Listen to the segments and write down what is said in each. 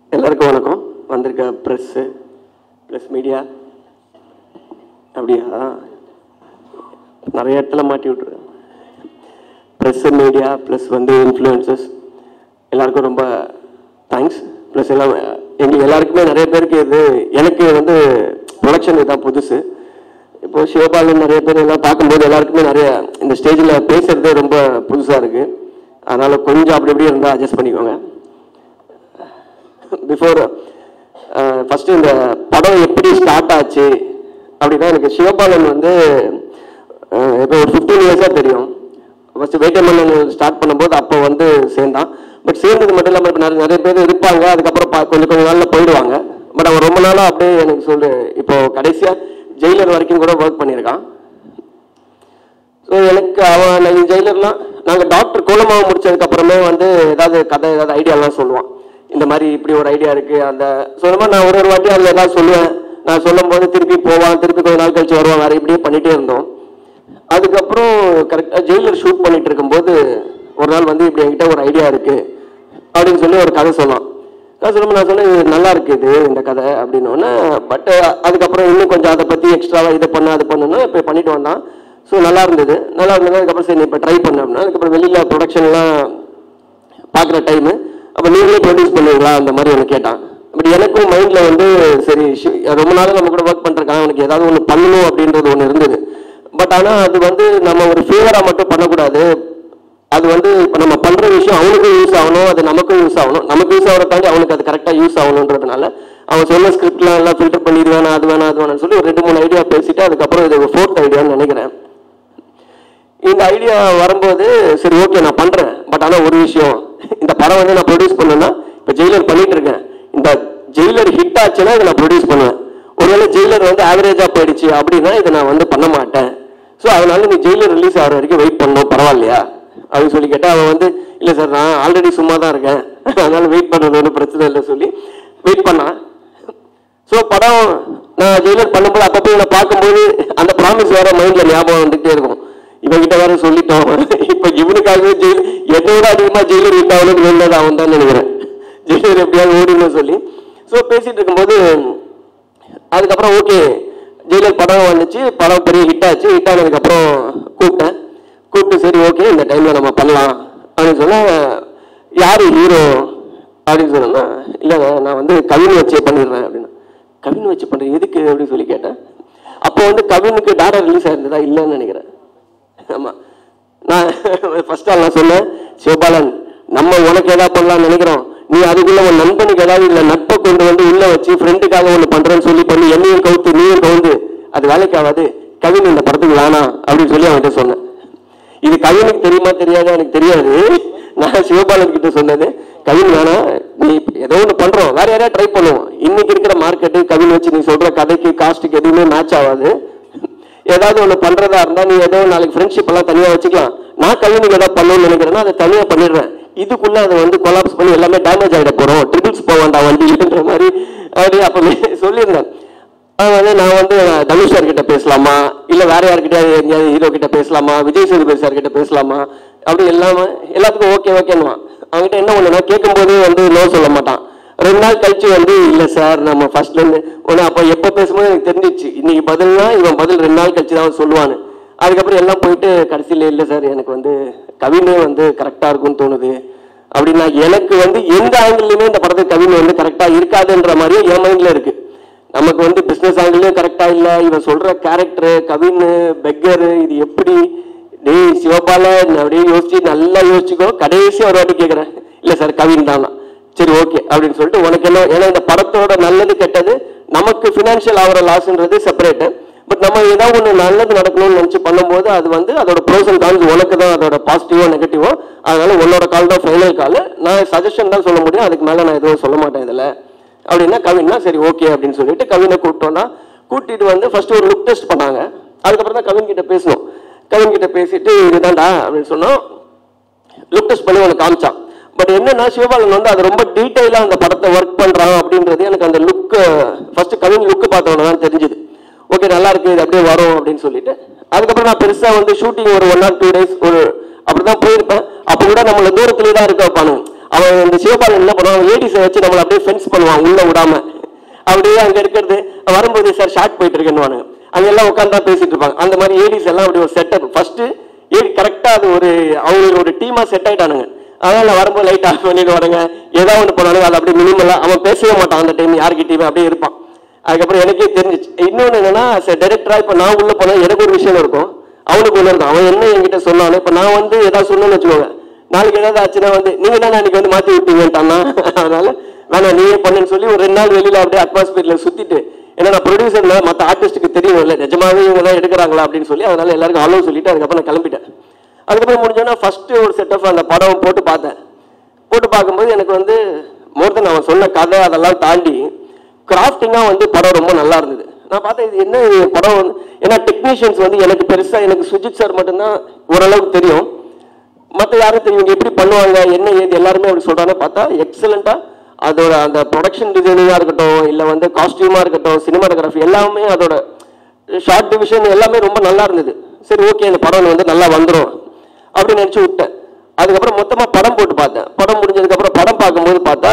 எல்லாருக்கும் வணக்கம் வந்திருக்க ப்ரெஸ்ஸு ப்ளஸ் மீடியா அப்படியா நிறைய இடத்துல மாட்டி விட்ருக்கேன் ப்ரெஸ்ஸு மீடியா ப்ளஸ் வந்து இன்ஃப்ளூயன்சஸ் எல்லாருக்கும் ரொம்ப தேங்க்ஸ் ப்ளஸ் எல்லாம் எங்களுக்கு எல்லாருக்குமே நிறைய பேருக்கு இது எனக்கு வந்து ப்ரொடக்ஷன் இதுதான் புதுசு இப்போ சிவபாலன் நிறைய பேர் எல்லாம் பார்க்கும்போது எல்லாருக்குமே நிறைய இந்த ஸ்டேஜில் பேசுறது ரொம்ப புதுசாக இருக்கு அதனால கொஞ்சம் அப்படி இப்படி இருந்தால் அட்ஜஸ்ட் பண்ணிக்கோங்க பிஃபோர் ஃபர்ஸ்ட் இந்த படம் எப்படி ஸ்டார்ட் ஆச்சு அப்படின்னா எனக்கு சிவபாலன் வந்து அஹ், இப்போ ஒரு ஃபிஃப்டீன் இயர்ஸாக தெரியும் ஃபர்ஸ்ட் வேட்டைமன்னன் ஸ்டார்ட் பண்ணும்போது அப்போ வந்து சேர்ந்தான் பட் சேர்ந்தது மட்டும் இல்லாமல் இப்போ நிறைய நிறைய பேர் இருப்பாங்க அதுக்கப்புறம் பா- கொஞ்சம் கொஞ்சம் நாளில் போயிடுவாங்க பட் அவன் ரொம்ப நாளாக அப்படியே எனக்கு சொல்லு இப்போ கடைசியாக ஜெயிலர் வரைக்கும் கூட ஒர்க் பண்ணியிருக்கான் ஸோ எனக்கு அவன் நான் ஜெயிலர்லாம் நாங்கள் டாக்டர் கோலமாவை முடிச்சதுக்கு அப்புறமே வந்து ஏதாவது கதை ஏதாவது ஐடியாலாம் சொல்லுவான் இந்த மாதிரி இப்படி ஒரு ஐடியா இருக்கு அந்த சொன்ன மாதிரி நான் ஒரு ஒரு வாட்டி அதில் ஏதாவது சொல்லுவேன் நான் சொல்லும்போது திருப்பி போவான் திருப்பி கொஞ்ச நாள் கழிச்சு வருவான் வேற இப்படியே பண்ணிட்டே இருந்தோம் அதுக்கப்புறம் கரெக்டாக ஜெயிலர் ஷூட் பண்ணிட்டு இருக்கும்போது ஒரு நாள் வந்து இப்படி என்கிட்ட ஒரு ஐடியா இருக்கு அப்படின்னு சொல்லி ஒரு கதை சொன்னான் கதை சொல்லும்போது நான் சொன்னேன் இது நல்லா இருக்கு இது இந்த கதை அப்படின்னு பட் அதுக்கப்புறம் இன்னும் கொஞ்சம் அதை பற்றி எக்ஸ்ட்ராவாக இதை பண்ண அது பண்ணுன்னா இப்போ பண்ணிட்டு வந்தான் ஸோ நல்லா இருந்தது நல்லா இருந்தது அதுக்கப்புறம் சரி இப்போ ட்ரை பண்ண அப்படின்னா அதுக்கப்புறம் வெளியில் ப்ரொடக்ஷன்லாம் பார்க்குற டைமு அப்போ நீங்களே ப்ரொடியூஸ் பண்ணுவீங்களா அந்த மாதிரி ஒன்று கேட்டான் பட் எனக்கும் மைண்டில் வந்து சரி ஷி- ரொம்ப நாள் நம்ம கூட ஒர்க் பண்ணுறக்கான அவனுக்கு ஏதாவது ஒன்று பண்ணணும் அப்படின்றது ஒன்று இருந்தது பட் ஆனால் அது வந்து நம்ம ஒரு ஃபேவராக மட்டும் பண்ணக்கூடாது அது வந்து இப்போ நம்ம பண்ணுற விஷயம் அவனுக்கும் யூஸ் ஆகணும் அது நமக்கும் யூஸ் ஆகணும் நமக்கு யூஸ் ஆகிறத தாண்டி அவனுக்கு அது கரெக்டாக யூஸ் ஆகணுன்றதுனால அவன் சொன்ன ஸ்கிரிப்ட்லாம் எல்லாம் ஃபில்டர் பண்ணி இது வேணாம் அது வேணாம் அது வேணாம்னு சொல்லி ஒரு ரெண்டு மூணு ஐடியா பேசிட்டு அதுக்கப்புறம் இது ஃபோர்த் ஐடியான்னு நினைக்கிறேன் இந்த ஐடியா வரும்போது சரி ஓகே நான் பண்றேன் பட் ஆனா ஒரு விஷயம் இந்த படம் வந்து நான் ப்ரொடியூஸ் பண்ணேன்னா இப்போ ஜெயிலர் பண்ணிட்டு இருக்கேன் இந்த ஜெயிலர் ஹிட் ஆச்சுன்னா இதை நான் ப்ரொடியூஸ் பண்ணுவேன் ஒருவேளை ஜெயிலர் வந்து ஆவரேஜா போயிடுச்சு அப்படின்னா இதை நான் வந்து பண்ண மாட்டேன் ஸோ அதனால நீ ஜெயிலர் ரிலீஸ் ஆகிற வரைக்கும் வெயிட் பண்ணணும் பரவாயில்லையா அப்படின்னு சொல்லி கேட்டா அவன் வந்து இல்லை சார் நான் ஆல்ரெடி சும்மா தான் இருக்கேன் அதனால வெயிட் பண்ணுறது ஒன்றும் பிரச்சனை இல்லை சொல்லி வெயிட் பண்ணான் ஸோ படம் நான் ஜெயிலர் பண்ணும்போது அப்பப்போ இவனை பார்க்கும்போது அந்த ப்ராமிஸ் வேற மைண்ட்ல ஞாபகம் வந்துட்டே இருக்கும் இவங்கிட்ட வேற சொல்லிட்டோம் இப்போ இவனுக்காகவே ஜெயில் என்னை விட அதிகமாக ஜெயிலர் ஹிட் ஆகணும்னு வேண்டது அவன் தான் நினைக்கிறேன் ஜெயிலர் எப்படியாவது ஓடினு சொல்லி ஸோ பேசிட்டு இருக்கும்போது அதுக்கப்புறம் ஓகே ஜெயிலர் படம் வந்துச்சு படம் பெரிய ஹிட் ஆச்சு ஹிட் ஆனதுக்கப்புறம் கூப்பிட்டேன் கூப்பிட்டு சரி ஓகே இந்த டைம்ல நம்ம பண்ணலாம் அப்படின்னு சொன்னா யாரு ஹீரோ அப்படின்னு சொன்னா இல்லை நான் வந்து கவின் வச்சே பண்ணிடுறேன் அப்படின்னா கவின் வச்சு பண்றேன் எதுக்கு அப்படின்னு சொல்லி கேட்டேன் அப்போ வந்து கவினுக்கு டாடா ரிலீஸ் ஆயிருந்ததா இல்லைன்னு நினைக்கிறேன் ஆமா நான் ஃபர்ஸ்ட் ஆள் நான் சொன்னேன் சிவபாலன் நம்ம உனக்கு ஏதாவது பண்ணலாம்னு நினைக்கிறோம் நீ அதுக்குள்ள உன் நண்பனுக்கு ஏதாவது இல்ல நட்பை கொண்டு வந்து உள்ள வச்சு ஃப்ரெண்டுக்காக ஒண்ணு பண்றேன்னு சொல்லி பண்ணி என்னையும் கவுத்து நீயும் கவுந்து அது வேலைக்கு ஆகாது கவின் இந்த படத்துக்கு வேணாம் அப்படின்னு சொல்லி அவன்கிட்ட சொன்னேன் இது கவினுக்கு தெரியுமா தெரியாதா எனக்கு தெரியாது நான் சிவபாலன் கிட்ட சொன்னது கவின் வேணாம் நீ ஏதோ ஒன்று பண்றோம் வேற யாரையா ட்ரை பண்ணுவோம் இன்னைக்கு இருக்கிற மார்க்கெட்டு கவின் வச்சு நீ சொல்ற கதைக்கு காஸ்ட்டுக்கு எதுவுமே மேட்ச் ஆகாது ஏதாவது ஒன்று பண்றதா இருந்தா நீ ஏதோ நாளைக்கு ஃப்ரெண்ட்ஷிப் எல்லாம் தனியா வச்சுக்கலாம் நான் கவினுக்கு ஏதாவது பண்ணணும்னு நினைக்கிறேன்னா அதை தனியா பண்ணிடுறேன் இதுக்குள்ள அதை வந்து கொலாப்ஸ் பண்ணி எல்லாமே டேமேஜ் ஆகிட போறோம் ட்ரிபிள்ஸ் போக வேண்டாம் வண்டின்ற மாதிரி அப்படி அப்பவே சொல்லியிருந்தேன் அவன் வந்து நான் வந்து தனுஷ் சார் கிட்ட பேசலாமா இல்ல வேற யார்கிட்ட எங்கேயாவது ஹீரோ கிட்ட பேசலாமா விஜய் சேதுபதி சார் கிட்ட பேசலாமா அப்படி எல்லாமே எல்லாத்துக்கும் ஓகே ஓகேன்னுவான் அவன்கிட்ட என்ன ஒண்ணுனா கேட்கும்போது வந்து நோ சொல்ல மாட்டான் ரெண்டு நாள் கழிச்சு வந்து இல்ல சார் நம்ம ஃபர்ஸ்ட்ல இருந்து ஒன்று அப்போ எப்போ பேசும்போது எனக்கு தெரிஞ்சிச்சு இன்னைக்கு பதில்னா இவன் பதில் ரெண்டு நாள் கழிச்சு தான் சொல்லுவான்னு அதுக்கப்புறம் எல்லாம் போயிட்டு கடைசியில் இல்லை சார் எனக்கு வந்து கவினே வந்து கரெக்டா இருக்கும்னு தோணுது அப்படின்னா எனக்கு வந்து எந்த ஆங்கிள்லையுமே இந்த படத்துக்கு கவின் வந்து கரெக்டா இருக்காதுன்ற மாதிரியும் என் மைண்ட்ல இருக்கு நமக்கு வந்து பிசினஸ் ஆங்கிலும் கரெக்டா இல்ல இவன் சொல்ற கேரக்டர் கவின் பெக்கர் இது எப்படி டேய் சிவபாலன் அப்படியே யோசிச்சு நல்லா யோசிச்சுக்கோ கடைசி ஒரு வாட்டி கேட்கறேன் இல்ல சார் கவின் தானா சரி ஓகே அப்படின்னு சொல்லிட்டு உனக்கு என்ன ஏன்னா இந்த படத்தோட நல்லது கெட்டது நமக்கு ஃபினான்ஷியல் ஆகிற லாஸ்ன்றது செப்பரேட்டு பட் நம்ம ஏதாவது ஒன்று நல்லது நடக்கணும்னு நினச்சி பண்ணும்போது அது வந்து அதோட ப்ரோஸ் அண்ட் கான்ஸ் உனக்கு தான் அதோட பாசிட்டிவோ நெகட்டிவோ அதனால உன்னோட கால் தான் ஃபைனல் கால் நான் சஜஷன் தான் சொல்ல முடியும் அதுக்கு மேலே நான் எதுவும் சொல்ல மாட்டேன் இதில் அப்படின்னா கவின்னா சரி ஓகே அப்படின்னு சொல்லிட்டு கவினை கூப்பிட்டோம்னா கூட்டிட்டு வந்து ஃபர்ஸ்ட் ஒரு லுக் டெஸ்ட் பண்ணாங்க அதுக்கப்புறம் தான் கவின் கிட்ட பேசணும் கவின் கிட்ட பேசிட்டு இதுதான்டா அப்படின்னு சொன்னோம் லுக் டெஸ்ட் பண்ணி உனக்கு காமிச்சான் பட் என்னன்னா சிவபாலன் வந்து அது ரொம்ப டீட்டெயிலாக அந்த படத்தை ஒர்க் பண்றான் அப்படின்றது எனக்கு அந்த லுக் ஃபர்ஸ்ட் கவின் லுக் பார்த்தவன தான் தெரிஞ்சுது ஓகே நல்லா இருக்கு இது அப்படியே வரும் அப்படின்னு சொல்லிட்டு அதுக்கப்புறம் நான் பெருசா வந்து ஷூட்டிங் ஒரு ஒன் ஆர் டூ டேஸ் ஒரு அப்படிதான் போயிருப்பேன் அப்போ கூட நம்மள தூரத்துலேயே தான் இருக்க வைப்பானுங்க அவன் இந்த சிவபாலன் என்ன பண்ணுவான் லேடிஸை வச்சு நம்மளை அப்படியே ஃபென்ஸ் பண்ணுவான் உள்ள விடாம அப்படியே அங்க இருக்கிறது வரும்போது சார் ஷார்ட் போயிட்டு இருக்கேன்னு அங்க எல்லாம் உட்காந்து தான் பேசிட்டு இருப்பாங்க அந்த மாதிரி ஏடிஸ் எல்லாம் அப்படி ஒரு செட்டப் ஃபர்ஸ்ட் ஏடி கரெக்டா அது ஒரு அவங்களுக்கு ஒரு டீமா செட் ஆயிட்டானுங்க அதனால நான் வரும்போது லைட் ஆஃப் பண்ணிடுவானுங்க ஏதாவது ஒன்று பண்ணுவானுங்க அது அப்படியே மினிமலா அவன் பேசவே மாட்டான் அந்த டைம் யார்கிட்டயுமே அப்படியே இருப்பான் அதுக்கப்புறம் எனக்கே தெரிஞ்சிச்சு இன்னொன்று என்னன்னா டேரக்டரா இப்போ நான் உள்ள போனா எனக்கு ஒரு விஷயம் இருக்கும் அவனுக்கு ஒன்று இருக்கும் அவன் என்ன என்கிட்ட சொன்னாலும் இப்போ நான் வந்து ஏதாவது சொன்னேன்னு வச்சுக்கோங்க நாளைக்கு ஏதாவது ஆச்சுன்னா வந்து நீங்க தான் அன்னைக்கு வந்து மாத்தி விட்டீங்கன்ட்டானா அதனால வேணாம் நீயே பண்ணுன்னு சொல்லி ஒரு ரெண்டு நாள் வெளியில அப்படியே அட்மாஸ்பியர்ல சுத்திட்டு ஏன்னா நான் ப்ரொடியூசர்ல மற்ற ஆர்டிஸ்ட்டுக்கு தெரியணும்ல நிஜமாவே இவங்க தான் எடுக்கிறாங்களா அப்படின்னு சொல்லி அதனால எல்லாருக்கும் ஹலோ சொல்லிட்டு அதுக்கப்புறம் நான் கிளம்பிட்டேன் அதுக்கப்புறம் முடிஞ்சோன்னா ஃபர்ஸ்ட் ஒரு செட் ஆஃப் அந்த படம் போட்டு பார்த்தேன் போட்டு பார்க்கும்போது எனக்கு வந்து மோர் தென் அவன் சொன்ன கதை அதெல்லாம் தாண்டி கிராஃப்டிங்காக வந்து படம் ரொம்ப நல்லா இருந்தது நான் பார்த்தேன் இது என்ன இது படம் வந்து ஏன்னா டெக்னீஷியன்ஸ் வந்து எனக்கு பெருசாக எனக்கு சுஜித் சார் மட்டும்தான் ஓரளவுக்கு தெரியும் மற்ற யாரும் தெரியும் இவங்க எப்படி பண்ணுவாங்க என்ன ஏது எல்லாருமே அப்படி சொல்றாங்க பார்த்தா எக்ஸலண்டா அதோட அந்த ப்ரொடக்ஷன் டிசைனிங்காக இருக்கட்டும் இல்லை வந்து காஸ்டியூமாக இருக்கட்டும் சினிமாட்டோகிராஃபி எல்லாமே அதோட ஷார்ட் டிவிஷன் எல்லாமே ரொம்ப நல்லா இருந்தது சரி ஓகே இந்த படம் வந்து நல்லா வந்துடும் அப்படின்னு நினச்சி விட்டேன் அதுக்கப்புறம் மொத்தமாக படம் போட்டு பார்த்தேன் படம் முடிஞ்சதுக்கப்புறம் படம் பார்க்கும்போது பார்த்தா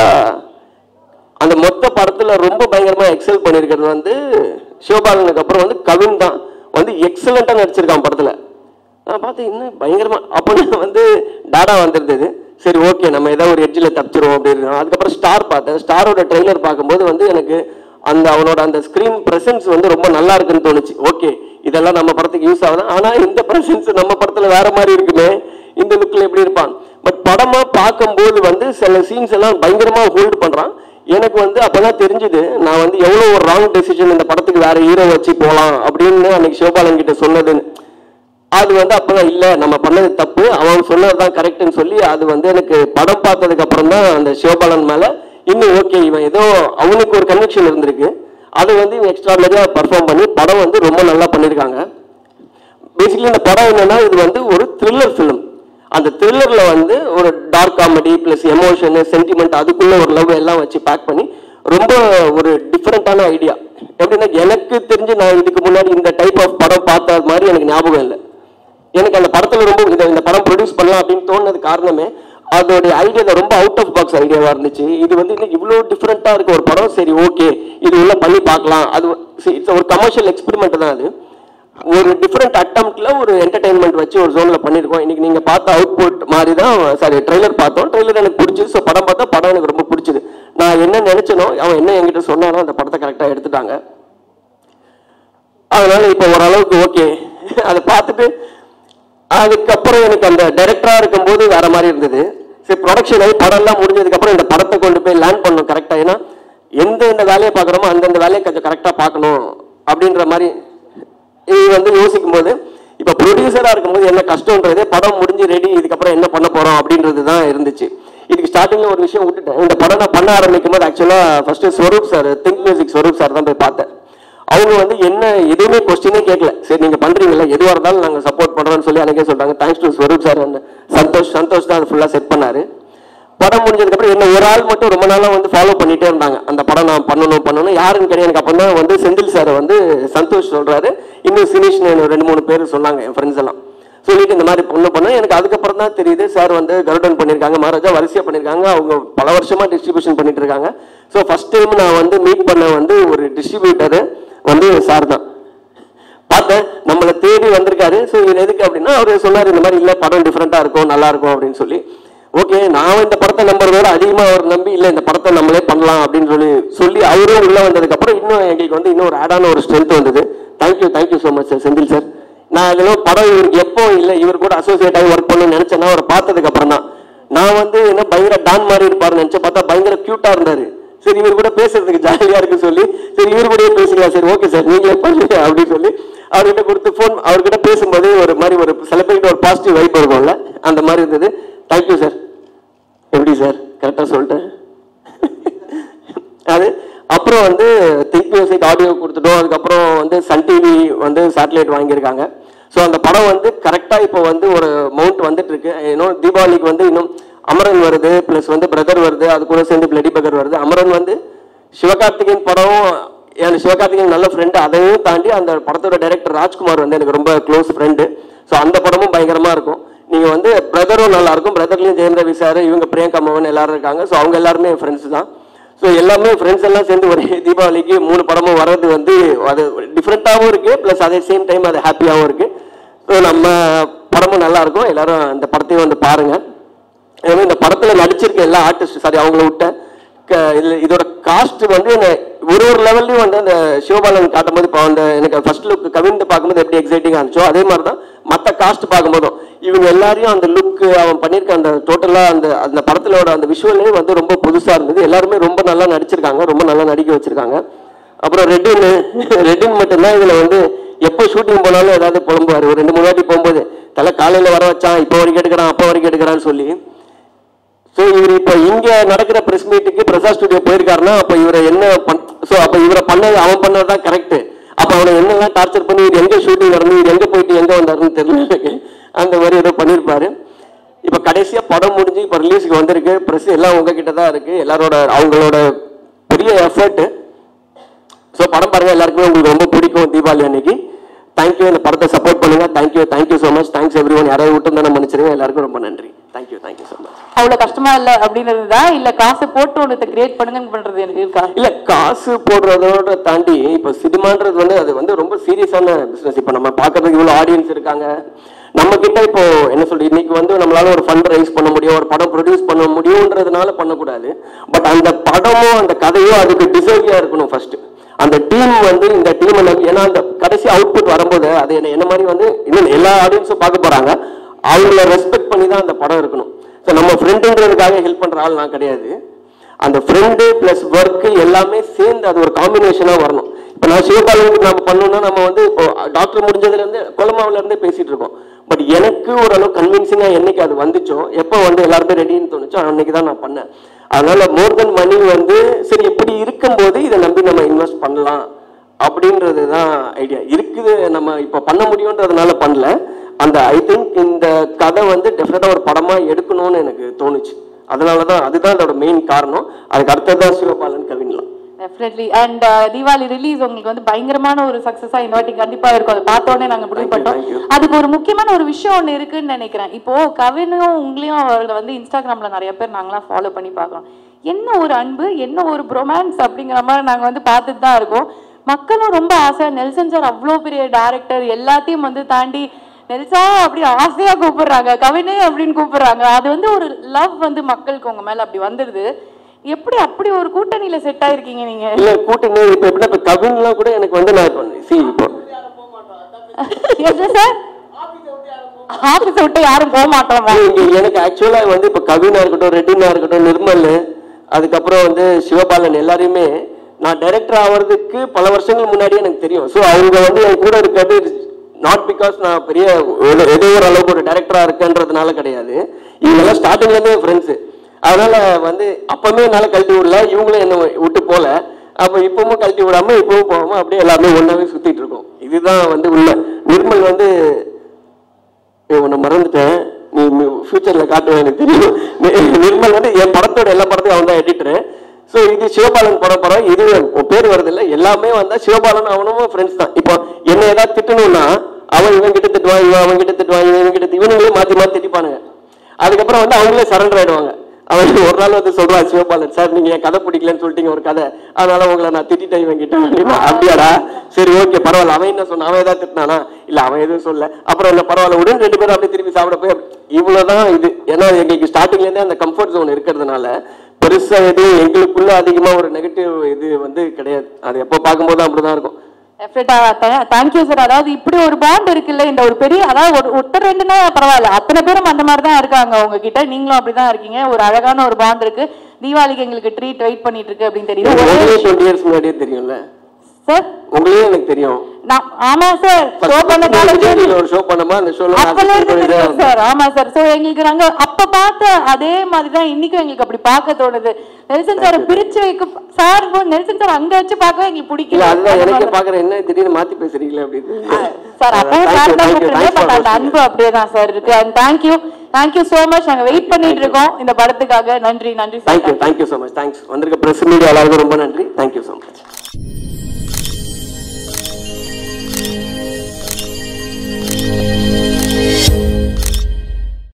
அந்த மொத்த படத்துல ரொம்ப பயங்கரமா எக்ஸல் பண்ணியிருக்கிறது வந்து சிவபாலனுக்கு அப்புறம் வந்து கவின் தான் வந்து எக்ஸலண்டா நடிச்சிருக்கான் படத்துல நான் பார்த்தேன் இன்னும் பயங்கரமா அப்போ நான் வந்து டாடா வந்திருந்தது சரி ஓகே நம்ம ஏதோ ஒரு எட்ஜில் தப்பிச்சிருவோம் அப்படின்னு அதுக்கப்புறம் ஸ்டார் பார்த்தேன் ஸ்டாரோட ட்ரெய்லர் பார்க்கும்போது வந்து எனக்கு அந்த அவனோட அந்த ஸ்க்ரீன் பிரசன்ஸ் வந்து ரொம்ப நல்லா இருக்குன்னு தோணுச்சு ஓகே இதெல்லாம் நம்ம படத்துக்கு யூஸ் ஆகுது ஆனா இந்த பிரசன்ஸ் நம்ம படத்துல வேற மாதிரி இருக்குமே இந்த லுக்ல எப்படி இருப்பான் பட் படமா பார்க்கும்போது வந்து சில சீன்ஸ் எல்லாம் பயங்கரமா ஹோல்ட் பண்றான் எனக்கு வந்து அப்பதான் தெரிஞ்சுது நான் வந்து எவ்வளவு ஒரு ராங் டெசிஷன் இந்த படத்துக்கு வேற ஹீரோ வச்சு போலாம் அப்படின்னு அன்னைக்கு சிவபாலன் கிட்ட சொன்னதுன்னு அது வந்து அப்பதான் இல்ல நம்ம பண்ணது தப்பு அவன் சொன்னதுதான் கரெக்ட்னு சொல்லி அது வந்து எனக்கு படம் பார்த்ததுக்கு அப்புறம் தான் அந்த சிவபாலன் மேல இன்னும் ஓகே இவன் ஏதோ அவனுக்கு ஒரு கன்வெக்ஷன் இருந்திருக்கு அதை வந்து இவன் எக்ஸ்ட்ராடனரியா பர்ஃபார்ம் பண்ணி படம் வந்து ரொம்ப நல்லா பண்ணியிருக்காங்க பேசிக்கலி இந்த படம் என்னன்னா இது வந்து ஒரு த்ரில்லர் ஃபிலிம் அந்த த்ரில்லர்ல வந்து ஒரு dark comedy plus emotion sentiment அதுக்குள்ள ஒரு லவ் எல்லாம் வச்சு பேக் பண்ணி ரொம்ப ஒரு டிஃப்ரெண்டான ஐடியா எப்படின்னா எனக்கு தெரிஞ்சு நான் இதுக்கு முன்னாடி இந்த டைப் ஆஃப் படம் பார்த்த மாதிரி எனக்கு ஞாபகம் இல்லை எனக்கு அந்த படத்துல ரொம்ப இதை இந்த படம் ப்ரொடியூஸ் பண்ணலாம் அப்படின்னு தோணுனது காரணமே அதோடைய ஐடியா ரொம்ப அவுட் ஆஃப் பாக்ஸ் ஐடியாவா இருந்துச்சு இது வந்து இன்னைக்கு இவ்வளோ டிஃப்ரெண்டா இருக்க ஒரு படம் சரி ஓகே இது உள்ள பண்ணி பார்க்கலாம் அது இட்ஸ் ஒரு கமர்ஷியல் எக்ஸ்பெரிமெண்ட் தான் அது ஒரு டிஃப்ரெண்ட் அட்டம்ப்ட்ல ஒரு என்டர்டைன்மெண்ட் வச்சு ஒரு ஜோன்ல பண்ணிருக்கோம் இன்னைக்கு நீங்க பார்த்த அவுட்புட் மாதிரி தான் சாரி ட்ரெய்லர் பார்த்தோம் ட்ரெய்லர் எனக்கு பிடிச்சது ஸோ படம் பார்த்தா படம் எனக்கு ரொம்ப பிடிச்சது நான் என்ன நினைச்சனோ அவன் என்ன என்கிட்ட சொன்னானோ அந்த படத்தை கரெக்டாக எடுத்துட்டாங்க அதனால இப்போ ஓரளவுக்கு ஓகே அதை பார்த்துட்டு அதுக்கப்புறம் எனக்கு அந்த டைரக்டரா இருக்கும்போது வேற மாதிரி இருந்தது சரி ப்ரொடக்ஷன் ஆகி படம்லாம் முடிஞ்சதுக்கு அப்புறம் இந்த படத்தை கொண்டு போய் லேண்ட் பண்ணணும் கரெக்டா ஏன்னா எந்த எந்த வேலையை பார்க்குறோமோ அந்தந்த வேலையை கொஞ்சம் கரெக்டா பார்க்கணும் அப்படின்ற மாதிரி இது வந்து யோசிக்கும் போது இப்போ ப்ரொடியூசரா இருக்கும்போது என்ன கஷ்டம்ன்றது படம் முடிஞ்சு ரெடி இதுக்கப்புறம் என்ன பண்ண போறோம் அப்படின்றது தான் இருந்துச்சு இதுக்கு ஸ்டார்டிங்ல ஒரு விஷயம் விட்டுட்டேன் இந்த படம் நான் பண்ண ஆரம்பிக்கும் போது ஆக்சுவலா first Swaroop sir think music Swaroop sir தான் போய் பார்த்தேன் அவங்க வந்து என்ன எதுவுமே கொஸ்டினே கேட்கல சரி நீங்க பண்றீங்கல்ல எதுவாக இருந்தாலும் நாங்க சப்போர்ட் பண்றோம்னு சொல்லி அன்னைக்கே சொல்றாங்க thanks to Swaroop sir and Santhosh Santhosh தான் அது ஃபுல்லா செட் பண்ணாரு படம் முடிஞ்சதுக்கு அப்புறம் என்ன ஒரு ஆள் மட்டும் ரொம்ப நாளா வந்து ஃபாலோ பண்ணிட்டே இருந்தாங்க அந்த படம் நான் பண்ணணும் பண்ணணும் யாருன்னு கிடையாது எனக்கு அப்போ தான் வந்து செந்தில் சார் வந்து சந்தோஷ் சொல்றாரு இன்னும் சினிஷ் ரெண்டு மூணு பேர் சொன்னாங்க என் ஃப்ரெண்ட்ஸ் எல்லாம் சொல்லிட்டு இந்த மாதிரி பொண்ணு பண்ண எனக்கு அதுக்கப்புறம் தான் தெரியுது சார் வந்து கருடன் பண்ணியிருக்காங்க மகாராஜா வரிசையா பண்ணியிருக்காங்க அவங்க பல வருஷமா டிஸ்ட்ரிபியூஷன் பண்ணிட்டு இருக்காங்க ஸோ ஃபர்ஸ்ட் டைம் நான் வந்து மீட் பண்ண வந்து ஒரு டிஸ்ட்ரிபியூட்டர் வந்து சார் தான் பார்த்தேன் நம்மளை தேடி வந்திருக்காரு ஸோ இது எதுக்கு அப்படின்னா அவர் சொன்னார் இந்த மாதிரி இல்லை படம் டிஃப்ரெண்ட்டாக இருக்கும் நல்லா இருக்கும் அப்படின்னு சொல்லி ஓகே நான் இந்த படத்தை நம்புறதோட அதிகமாக அவர் நம்பி இல்லை இந்த படத்தை நம்மளே பண்ணலாம் அப்படின்னு சொல்லி சொல்லி அவரும் உள்ள வந்ததுக்கப்புறம் இன்னும் எங்களுக்கு வந்து இன்னும் ஒரு ஆடான ஒரு ஸ்ட்ரென்த் வந்தது thank you thank you so much sir Senthil sir நான் இதெல்லாம் படம் இவருக்கு எப்போ இல்லை இவர் கூட அசோசியேட் ஆகி ஒர்க் பண்ணணும்னு நினைச்சேன்னா அவர் பார்த்ததுக்கு அப்புறம் தான் நான் வந்து என்ன பயங்கர டான் மாதிரி இருப்பாருன்னு நினைச்சேன் பார்த்தா பயங்கர கியூட்டா இருந்தாரு சரி இவர் கூட பேசுறதுக்கு ஜாலியா இருக்கு சொல்லி சரி இவர் கூடயே பேசுங்களா சரி ஓகே சார் நீங்களே பண்ணுங்க அப்படின்னு சொல்லி அவர்கிட்ட கொடுத்து ஃபோன் அவர்கிட்ட பேசும்போது ஒரு மாதிரி ஒரு சில பேர்கிட்ட ஒரு பாசிட்டிவ் வைப் இருக்கும்ல அந்த மாதிரி இருந்தது தேங்க்யூ சார் எப்படி சார் கரெக்டாக சொல்லிட்டேன் அது அப்புறம் வந்து திங்க் மியூசிக் ஆடியோ கொடுத்துட்டோம் அதுக்கப்புறம் வந்து சன் டிவி வந்து சேட்டலைட் வாங்கியிருக்காங்க ஸோ அந்த படம் வந்து கரெக்டாக இப்போ வந்து ஒரு மவுண்ட் வந்துட்டு இருக்கு இன்னும் தீபாவளிக்கு வந்து இன்னும் அமரன் வருது ப்ளஸ் வந்து பிரதர் வருது அது கூட சேர்ந்து பிளடி பகர் வருது அமரன் வந்து சிவகார்த்திகேயன் படம் எனக்கு சிவகார்த்திகேயன் நல்ல ஃப்ரெண்டு அதையும் தாண்டி அந்த படத்தோட டைரக்டர் ராஜ்குமார் வந்து எனக்கு ரொம்ப க்ளோஸ் ஃப்ரெண்டு ஸோ அந்த படமும் பயங்கரமா இருக்கும் நீங்க வந்து பிரதரும் நல்லா இருக்கும் பிரதர்லயும் ஜெயம் ரவி சார் இவங்க பிரியங்கா மோகன் எல்லாரும் இருக்காங்க ஸோ அவங்க எல்லாருமே ஃப்ரெண்ட்ஸ் தான் ஸோ எல்லாமே ஃப்ரெண்ட்ஸ் எல்லாம் சேர்ந்து ஒரே தீபாவளிக்கு மூணு படமும் வர்றது வந்து அது டிஃப்ரெண்ட்டாகவும் இருக்கு ப்ளஸ் அதே சேம் டைம் அது ஹாப்பியாகவும் இருக்கு ஸோ நம்ம படமும் நல்லா இருக்கும் எல்லாரும் இந்த படத்தையும் வந்து பாருங்க எனவே இந்த படத்துல நடிச்சிருக்க எல்லா ஆர்டிஸ்ட் சாரி அவங்கள விட்டேன் க- இதுல இதோட காஸ்ட் வந்து என்ன ஒரு ஒரு லெவல்லையும் வந்து அந்த சிவபாலன் காட்டும்போது இப்போ அந்த எனக்கு ஃபர்ஸ்ட் லுக் கவிழ்ந்து பார்க்கும்போது எப்படி எக்ஸைட்டிங்காக இருந்துச்சோ அதே மாதிரி தான் மற்ற காஸ்ட் பார்க்கும்போதும் இவங்க எல்லாரையும் அந்த லுக் அவன் பண்ணியிருக்க அந்த டோட்டலாக அந்த அந்த படத்திலோட அந்த விஷுவலே வந்து ரொம்ப புதுசாக இருந்தது எல்லாருமே ரொம்ப நல்லா நடிச்சிருக்காங்க ரொம்ப நல்லா நடிக்க வச்சிருக்காங்க அப்புறம் ரெட்டின் ரெட்டின் மட்டும்தான் இதுல வந்து எப்போ ஷூட்டிங் போனாலும் ஏதாவது புலம்புவார் ஒரு ரெண்டு மூணு வாட்டி போகும்போது தலை காலையில வர வச்சான் இப்போ வரைக்கும் எடுக்கிறான் அப்போ வரைக்கும் எடுக்கிறான்னு சொல்லி ஸோ இவர் இப்போ இங்க நடக்கிற பிரஸ் மீட்டுக்கு பிரசாத் ஸ்டுடியோ போயிருக்காருன்னா அப்போ இவரை என்ன பண் ஸோ அப்போ இவரை பண்ணது அவன் பண்ணது தான் கரெக்ட் அப்போ அவனை என்னெல்லாம் டார்ச்சர் பண்ணி இவர் எங்க ஷூட்டிங் நடந்து இவர் எங்க போயிட்டு எங்க வந்தாருன்னு தெரியல எனக்கு அந்த மாதிரி ஏதோ பண்ணியிருப்பாரு இப்போ கடைசியா படம் முடிஞ்சு இப்போ ரிலீஸுக்கு வந்திருக்கு ப்ரெஸ் எல்லாம் உங்ககிட்ட தான் இருக்கு எல்லாரோட அவங்களோட பெரிய எஃபர்ட் ஸோ படம் பாருங்க எல்லாருக்குமே உங்களுக்கு ரொம்ப பிடிக்கும் தீபாவளி அன்னைக்கு தேங்க்யூ இந்த படத்தை சப்போர்ட் பண்ணுங்க thank you thank you so much thanks everyone யாராவது விட்டு தானே மன்னிச்சிருங்க எல்லாருக்கும் ரொம்ப நன்றி தேங்க்யூ தேங்க்யூ ஸோ மச் அவ்வளவு கஷ்டமா இல்ல அப்படின்றது தான் இல்ல காசு போட்டு ஒன்றத்தை கிரியேட் பண்ணுங்கன்னு பண்றது எனக்கு இருக்கா இல்ல காசு போடுறதோட தாண்டி இப்ப சினிமான்றது வந்து அது வந்து ரொம்ப சீரியஸான பிசினஸ் இப்ப நம்ம பாக்குறதுக்கு இவ்வளவு ஆடியன்ஸ் இருக்காங்க நம்ம கிட்ட இப்போ என்ன சொல்றது இன்னைக்கு வந்து நம்மளால ஒரு ஃபண்ட் ரைஸ் பண்ண முடியும் ஒரு படம் ப்ரொடியூஸ் பண்ண முடியும்ன்றதுனால பண்ணக்கூடாது பட் அந்த படமும் அந்த கதையும் அதுக்கு டிசர்வியா இருக்கணும் ஃபர்ஸ்ட் அந்த டீம் வந்து இந்த டீம் ஏன்னா அந்த கடைசி அவுட்புட் வரும்போது அது என்ன என்ன மாதிரி வந்து இன்னும் எல்லா ஆடியன்ஸும் பார்க்க போறாங்க அவங்கள ரெஸ்பெக்ட் பண்ணி தான் அந்த படம் இருக்கணும் ஸோ நம்ம ஃப்ரெண்டுன்றதுக்காக ஹெல்ப் பண்ற ஆள் நான் கிடையாது அந்த ஃப்ரெண்டு ப்ளஸ் ஒர்க்கு எல்லாமே சேர்ந்து அது ஒரு காம்பினேஷனாக வரணும் இப்போ நான் சிவபாலனுக்கு நம்ம பண்ணோம்னா நம்ம வந்து இப்போ டாக்டர் முடிஞ்சதுலேருந்து கொலமாவில இருந்தே பேசிட்டு இருக்கோம் பட் எனக்கு ஓரளவு கன்வின்சிங்காக என்னைக்கு அது வந்துச்சோ எப்போ வந்து எல்லாருமே ரெடின்னு தோணுச்சோ அன்னைக்கு தான் நான் பண்ணேன் அதனால மோர் தென் மணி வந்து சரி இப்படி இருக்கும்போது இதை நம்பி நம்ம இன்வெஸ்ட் பண்ணலாம் அப்படின்றது தான் ஐடியா இருக்குது நம்ம இப்போ பண்ண முடியுன்றதுனால பண்ணல அந்த ஐ திங்க் இந்த கதை வந்து டெஃபினட்டாக ஒரு படமாக எடுக்கணும்னு எனக்கு தோணுச்சு அதனால தான் அதுதான் அதோட மெயின் காரணம் அதுக்கு அடுத்ததான் சிவபாலன் கவின்லாம் டெஃபினெட்லி அண்ட் தீபாவளி ரிலீஸ் உங்களுக்கு வந்து பயங்கரமான ஒரு சக்சஸா இந்த வாட்டி கண்டிப்பா இருக்கும் அதை பார்த்த உடனே நாங்க முடிவு Thank you, பண்ணோம் thank you. அதுக்கு ஒரு முக்கியமான ஒரு விஷயம் ஒண்ணு இருக்குன்னு நினைக்கிறேன் இப்போ கவினும் உங்களையும் அவர்களை வந்து இன்ஸ்டாகிராம்ல நிறைய பேர் நாங்களாம் ஃபாலோ பண்ணி பார்க்கறோம் என்ன ஒரு அன்பு என்ன ஒரு ப்ரொமான்ஸ் அப்படிங்கிற மாதிரி நாங்க வந்து பார்த்துட்டு தான் இருக்கோம் மக்களும் ரொம்ப ஆசை நெல்சன் சார் அவ்வளோ பெரிய டேரக்டர் எல்லாத்தையும் வந்து தாண்டி நெல்சா அப்படி ஆசையா கூப்பிடுறாங்க கவினே அப்படின்னு கூப்பிடுறாங்க அது வந்து ஒரு லவ் வந்து மக்களுக்கு உங்க மேல அப்படி வந்துடுது எப்படி அப்படி ஒரு கூட்டணியில செட் ஆயிருக்கீங்க நீங்க இல்ல கூட்டணி இப்போ எப்படின்னா இப்போ கவின்லாம் கூட எனக்கு வந்து நான் இப்போ சி இப்போ என்ன சார் ஆபீஸ் விட்டு யாரும் போக மாட்டோமா இங்க எனக்கு ஆக்சுவலா வந்து இப்போ கவினா இருக்கட்டும் ரெட்டினா இருக்கட்டும் நிர்மல் அதுக்கப்புறம் வந்து சிவபாலன் எல்லாரையுமே நான் டைரக்டர் ஆகிறதுக்கு பல வருஷங்கள் முன்னாடியே எனக்கு தெரியும் ஸோ அவங்க வந்து என் கூட இருக்கிறது நாட் பிகாஸ் நான் பெரிய ஏதோ- ஏதோ ஒரு அளவுக்கு ஒரு டைரக்டரா இருக்கேன்றதுனால கிடையாது இவங்கெல்லாம் ஸ்டார்டிங்ல இருந்தே ஃப்ரெண்ட்ஸ் அதனால வந்து அப்பவுமே என்னால கழட்டி விடல இவங்களும் என்ன விட்டு போல அப்ப இப்பவும் கழட்டி விடாம இப்பவும் போகாம அப்படியே எல்லாமே ஒன்னாவே சுத்திட்டு இருக்கோம் இதுதான் வந்து உண்மை நிர்மல் வந்து ஏய், உன்னை மறந்துட்டேன் நீ ஃபியூச்சர்ல காட்டுவேன் எனக்கு தெரியும் நி- நிர்மல் வந்து என் படத்தோட எல்லா படத்தையும் அவன் தான் எடிட்டரு ஸோ இது சிவபாலன் படம் படம் இது உன் பேர் வருது இல்ல எல்லாமே வந்தா சிவபாலன் அவனும் ஃப்ரெண்ட்ஸ் தான் இப்போ என்ன ஏதாவது திட்டணும்னா அவன் இவன் கிட்ட திட்டுவான் இவன் அவன் கிட்ட திட்டுவான் இவன் இவன் கிட்ட திட்டு- இவனுங்களே மாத்தி மாத்தி திட்டிப்பானுங்க அதுக்கப்புறம் வந்து அவங்களே சரண்டர் ஆயிடுவாங்க அவன் ஒரு நாள் வந்து சொல்றான் சிவபாலன் சார் நீங்க என் கதை பிடிக்கலன்னு சொல்லிட்டீங்க ஒரு கதை அதனால உங்களை நான் திட்டிட்டேன் இவன் கிட்ட அப்படின்னா, அப்படியாடா சரி ஓகே பரவாயில்ல அவன் என்ன சொன்னான் அவன் ஏதாவது திட்டினானா இல்ல அவன் எதுவும் சொல்ல அப்புறம் இல்ல பரவாயில்ல விடு ரெண்டு பேரும் அப்படியே திருப்பி சாப்பிட போய் இவ்வளவுதான் இது ஏன்னா எங்களுக்கு ஸ்டார்டிங்ல இருந்தே அந்த கம்ஃபர்ட் ஜோன் இருக்கிறதுனால பெருசா எதுவும் எங்களுக்குள்ள அதிகமா ஒரு நெகட்டிவ் இது வந்து கிடையாது அது எப்போ பார்க்கும்போது அப்படிதான் இருக்கும் தேங்க்யூ சார் அதாவது இப்படி ஒரு பாண்ட் இருக்குல்ல இந்த ஒரு பெரிய அதாவது ஒரு ஒருத்தர் ரெண்டுனா பரவாயில்ல அத்தனை பேரும் அந்த மாதிரி தான் இருக்காங்க உங்ககிட்ட நீங்களும் அப்படிதான் இருக்கீங்க ஒரு அழகான ஒரு பாண்ட் இருக்கு தீபாவளிக்கு எங்களுக்கு ட்ரீட் வெயிட் பண்ணிட்டு இருக்கு அப்படின்னு தெரியுது உங்களையும் டுவெண்ட்டி இயர்ஸ் முன்னாடியே தெரியும்ல சார் உங்களையும் எனக்கு தெரியும் நான் ஆமா சார் ஷோ பண்ண காலேஜ் நீங்க ஒரு ஷோ பண்ணமா அந்த ஷோல அப்பல இருந்து தெரியும் சார் ஆமா சார் சோ எங்களுக்கு நாங்க அப்ப பார்த்த அதே மாதிரி தான் இன்னைக்கும் எங்களுக்கு அப்படி பார்க்க தோணுது நெல்சன் சார் பிரிச்சு வைக்க சார் நெல்சன் சார் அங்க வச்சு பார்க்கவே எங்களுக்கு இல்ல பிடிக்கல அதுதான் எனக்கே பாக்குறேன் என்ன திடீர்னு மாத்தி பேசுறீங்களே அப்படின்னு சார் அப்பவும் Thank you, சார் தான் thank you, கூப்பிடுங்க thanks for பட் அந்த hosting. அன்பு அப்படியே தான் சார் இருக்கு and thank you thank you so much நாங்க வெயிட் பண்ணிட்டு இருக்கோம் இந்த படத்துக்காக நன்றி நன்றி sir thank you thank you so much thanks வந்திருக்க பிரஸ் மீடியா எல்லாருக்கும் ரொம்ப நன்றி தேங்க்யூ ஸோ மச்